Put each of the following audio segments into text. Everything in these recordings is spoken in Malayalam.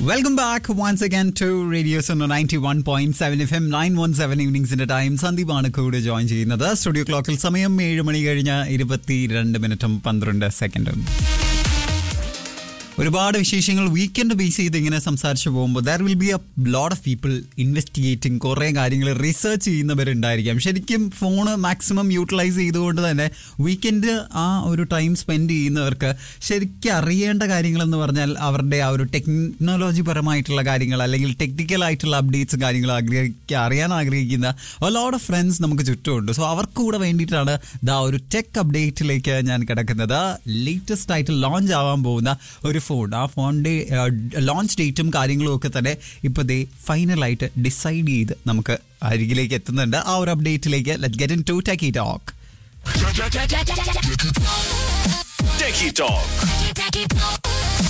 Welcome back once again to radio zone ninety one point seven F M nine one seven ഈവനിങ്സിന്റെ ടൈം സന്ദീപാണ് കൂടെ ജോയിൻ ചെയ്യുന്നത് സ്റ്റുഡിയോ ക്ലോക്കിൽ സമയം ഏഴ് മണി കഴിഞ്ഞ ഇരുപത്തി രണ്ട് മിനിറ്റും പന്ത്രണ്ട് സെക്കൻഡും ഒരുപാട് വിശേഷങ്ങൾ വീക്കെൻഡ് ബേസ് ചെയ്ത് ഇങ്ങനെ സംസാരിച്ചു പോകുമ്പോൾ there will be a lot of people investigating കുറേ കാര്യങ്ങൾ റിസർച്ച് ചെയ്യുന്നവരുണ്ടായിരിക്കാം ശരിക്കും ഫോണ് മാക്സിമം യൂട്ടിലൈസ് ചെയ്തുകൊണ്ട് തന്നെ വീക്കെൻഡ് ആ ഒരു ടൈം സ്പെൻഡ് ചെയ്യുന്നവർക്ക് ശരിക്കും അറിയേണ്ട കാര്യങ്ങളെന്ന് പറഞ്ഞാൽ അവരുടെ ആ ഒരു ടെക്നോളജി പരമായിട്ടുള്ള കാര്യങ്ങൾ അല്ലെങ്കിൽ ടെക്നിക്കൽ ആയിട്ടുള്ള അപ്ഡേറ്റ്സ് കാര്യങ്ങൾ ആഗ്രഹിക്കുക അറിയാൻ ആഗ്രഹിക്കുന്ന ലോട്ട് ഓഫ് ഫ്രണ്ട്സ് നമുക്ക് ചുറ്റുമുണ്ട് സോ അവർക്ക് കൂടെ വേണ്ടിയിട്ടാണ് ദാ ഒരു ടെക് അപ്ഡേറ്റിലേക്ക് ഞാൻ കിടക്കുന്നത് ലേറ്റസ്റ്റ് ആയിട്ട് ലോഞ്ച് ആവാൻ പോകുന്ന ഒരു ഫോൺ ആ ഫോണിന്റെ ലോഞ്ച് ഡേറ്റും കാര്യങ്ങളും ഒക്കെ തന്നെ ഇപ്പൊ ദേ ഫൈനലായിട്ട് ഡിസൈഡ് ചെയ്ത് നമുക്ക് അരികിലേക്ക് എത്തുന്നുണ്ട് ആ ഒരു അപ്ഡേറ്റിലേക്ക് let get in into techie talk Techie Talk.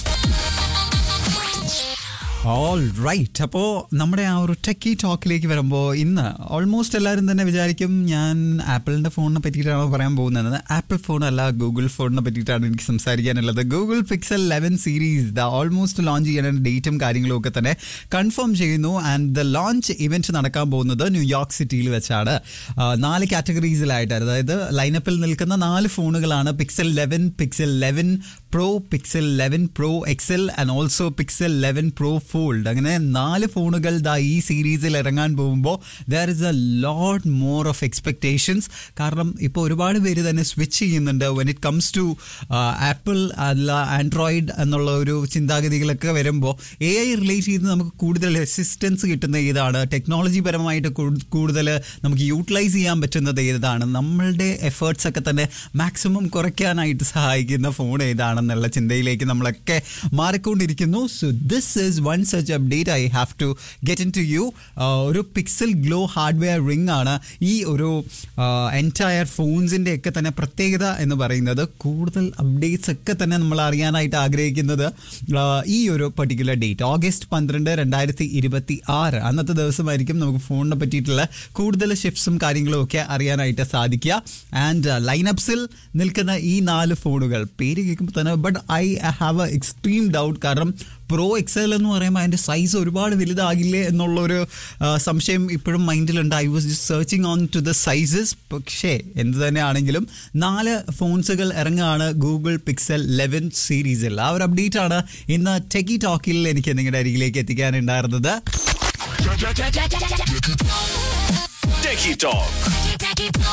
All right അപ്പോൾ നമ്മുടെ ആ ഒരു ടെക്കി ടോക്കിലേക്ക് വരുമ്പോൾ ഇന്ന് ഓൾമോസ്റ്റ് എല്ലാവരും തന്നെ വിചാരിക്കും ഞാൻ ആപ്പിളിൻ്റെ ഫോണിനെ പറ്റിയിട്ടാണോ പറയാൻ പോകുന്നത് ആപ്പിൾ ഫോൺ അല്ല ഗൂഗിൾ ഫോണിനെ പറ്റിയിട്ടാണ് എനിക്ക് സംസാരിക്കാനുള്ളത് Google Pixel eleven series the almost launch ചെയ്യാൻ ഡേറ്റും കാര്യങ്ങളും ഒക്കെ തന്നെ കൺഫേം ചെയ്യുന്നു ആൻഡ് ദ ലോഞ്ച് ഇവൻറ്റ് നടക്കാൻ പോകുന്നത് ന്യൂയോർക്ക് സിറ്റിയിൽ വെച്ചാണ് ആ, നാല് കാറ്റഗറീസിലായിട്ട് അതായത് ലൈനപ്പിൽ നിൽക്കുന്ന നാല് ഫോണുകളാണ് Pixel eleven Pixel eleven Pro Pixel eleven Pro XL and also Pixel eleven Pro Fold അങ്ങനെ നാല് ഫോണുകൾ ദാ ഈ സീരീസിൽ ഇറങ്ങാൻ പോകുമ്പോൾ there is a lot more of expectations കാരണം ഇപ്പോൾ ഒരുപാട് പേര് തന്നെ സ്വിച്ച് ചെയ്യുന്നുണ്ട് when it comes to Apple അല്ല ആൻഡ്രോയിഡ് എന്നുള്ള ഒരു ചിന്താഗതികളൊക്കെ വരുമ്പോൾ എ ഐ റിലേറ്റ് ചെയ്ത് നമുക്ക് കൂടുതൽ അസിസ്റ്റൻസ് കിട്ടുന്ന ഏതാണ് ടെക്നോളജി പരമായിട്ട് കൂ- കൂടുതൽ നമുക്ക് യൂട്ടിലൈസ് ചെയ്യാൻ പറ്റുന്നത് ഏതാണ് നമ്മളുടെ എഫേർട്സ് ഒക്കെ തന്നെ മാക്സിമം കുറയ്ക്കാനായിട്ട് സഹായിക്കുന്ന ഫോൺ ഏതാണെന്നുള്ള ചിന്തയിലേക്ക് നമ്മളൊക്കെ മാറിക്കൊണ്ടിരിക്കുന്നു so this is one such update I have to get in to you ഒരു പിക്സൽ ഗ്ലോ ഹാർഡ്വെയർ റിംഗ് ആണ് ഈ ഒരു എൻറ്റയർ ഫോൺസിൻ്റെ ഒക്കെ തന്നെ പ്രത്യേകത എന്ന് പറയുന്നത് കൂടുതൽ അപ്ഡേറ്റ്സ് ഒക്കെ തന്നെ നമ്മൾ അറിയാനായിട്ട് ആഗ്രഹിക്കുന്നത് ആ, ഈ ഒരു പർട്ടിക്കുലർ ഡേറ്റ് ഓഗസ്റ്റ് പന്ത്രണ്ട് രണ്ടായിരത്തി ഇരുപത്തി ആറ് അന്നത്തെ ദിവസമായിരിക്കും നമുക്ക് ഫോണിനെ പറ്റിയിട്ടുള്ള കൂടുതൽ ഷിഫ്റ്റ്സും കാര്യങ്ങളും ഒക്കെ അറിയാനായിട്ട് സാധിക്കുക ആൻഡ് ലൈനപ്സിൽ നിൽക്കുന്ന ഈ നാല് ഫോണുകൾ പേര് കേൾക്കുമ്പോൾ തന്നെ but I have a extreme doubt കാരണം പ്രോ എക്സൽ എന്ന് പറയുമ്പോൾ അതിൻ്റെ സൈസ് ഒരുപാട് വലുതാകില്ലേ എന്നുള്ളൊരു ആ, സംശയം ഇപ്പോഴും മൈൻഡിലുണ്ട് I was just searching on to the sizes പക്ഷേ എന്ത് തന്നെയാണെങ്കിലും നാല് ഫോൺസുകൾ ഇറങ്ങുകയാണ് ഗൂഗിൾ പിക്സൽ ലെവൻ സീരീസിൽ ആ ഒരു അപ്ഡേറ്റ് ആണ് ഇന്ന് ടെക്കി ടോക്കിൽ എനിക്ക് നിങ്ങളുടെ അരികിലേക്ക് എത്തിക്കാനുണ്ടായിരുന്നത് Techie Talk.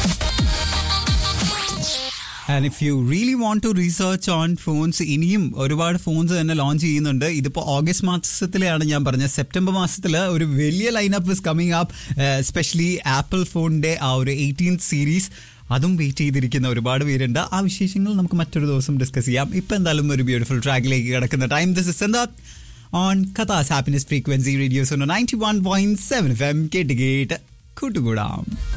And if you really want to research on phones ഇനിയും ഒരുപാട് ഫോൺസ് തന്നെ ലോഞ്ച് ചെയ്യുന്നുണ്ട് ഇതിപ്പോൾ ഓഗസ്റ്റ് മാസത്തിലാണ് ഞാൻ പറഞ്ഞത് സെപ്റ്റംബർ മാസത്തിൽ ഒരു വലിയ lineup is coming up especially Apple ഫോണിൻ്റെ ആ ഒരു എയ്റ്റീൻത് സീരീസ് അതും വെയിറ്റ് ചെയ്തിരിക്കുന്ന ഒരുപാട് പേരുണ്ട് ആ വിശേഷങ്ങൾ നമുക്ക് മറ്റൊരു ദിവസം ഡിസ്കസ് ചെയ്യാം ഇപ്പം എന്തായാലും ഒരു ബ്യൂട്ടിഫുൾ ട്രാക്കിലേക്ക് കിടക്കുന്ന ടൈം ദിസ് ഇസ് എന്താ ഓൺ കഥാസ് happiness frequency radio's ninety one point seven F M കേട്ട് കേട്ട് കൂട്ടുകൂടാം